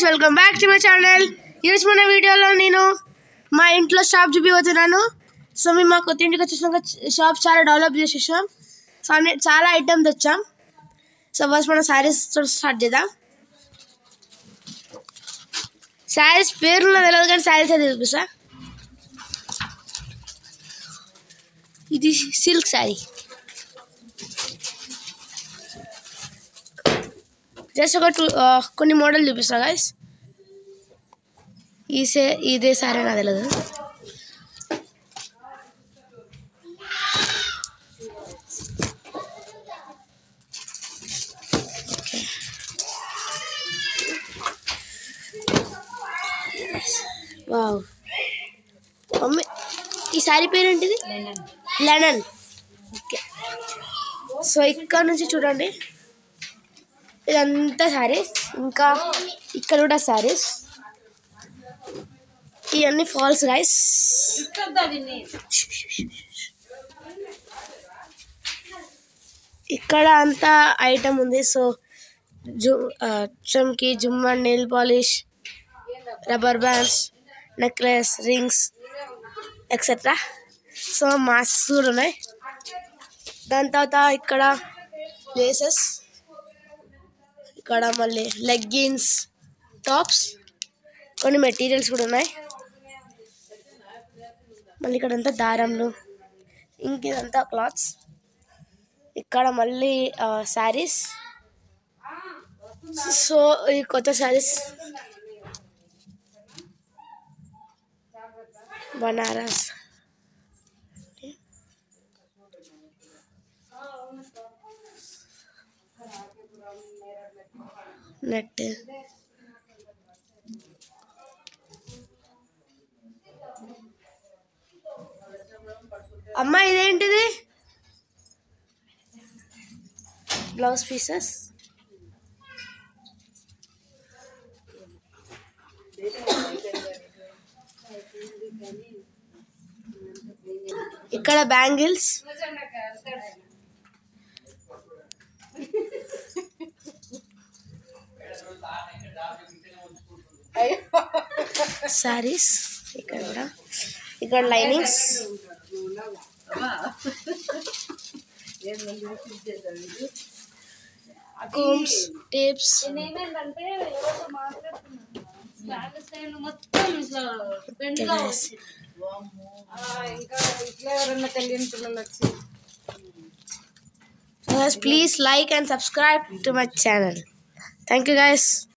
Guys welcome back to my channel ఈరోజు మన వీడియోలో నేను మా ఇంట్లో షాప్ చూపిపోతున్నాను సో మేము మా కొత్త ఇంటికి వచ్చేసినాక షాప్ చాలా డెవలప్ చేసేసాం సో అన్ని చాలా ఐటమ్స్ తెచ్చాం సో ఫస్ట్ మనం శారీస్ స్టార్ట్ చేద్దాం శారీస్ పేరు నాకు తెలియదు కానీ శారీస్ అయితే చూపిస్తా ఇది సిల్క్ శారీ జస్ట్ ఒక టూ కొన్ని మోడల్ చూపిస్తా గాయస్ ఈ సే ఇదే సారీ నాకు తెలియదు వావ్ మమ్మీ ఈ శారీ పేరు ఏంటిది లెనన్ ఓకే సో ఇక్కడ నుంచి చూడండి ఇదంతా శారీస్ ఇంకా ఇక్కడ కూడా శారీస్ ఇవన్నీ ఫాల్స్ రైస్ ఇక్కడ అంతా ఐటమ్ ఉంది సో జు చమ్కి జుమ్మర్ nail polish rubber bands necklace rings etcetera so mask కూడా ఉన్నాయి దాని తర్వాత ఇక్కడ లేసెస్ ఇక్కడ మళ్ళీ లెగ్గిన్స్ టాప్స్ కొన్ని మెటీరియల్స్ కూడా ఉన్నాయి మళ్ళీ ఇక్కడ అంతా దారంలు ఇంక ఇదంతా క్లాత్స్ ఇక్కడ మళ్ళీ శారీస్ సో ఈ కొత్త శారీస్ బనారస్ నెట్ అమ్మ ఇదేంటిది బ్లౌజ్ పీసెస్ ఇక్కడ బ్యాంగిల్స్ సారీస్ ఇక్కడ కూడా ఇక్కడ లైనింగ్స్ కోమ్స్ టేప్స్ నేనేంటంటే ఎవరితో మాట్లాడుతున్నాను స్టాండ్ స్టైల్ మొత్తం ఇట్లా బెండ్గా ఉంది. ఆ, ఇంకా ఇట్లా ఎవరన్నా తెలియని పిల్లలు వచ్చి please like and subscribe to my channel thank you guys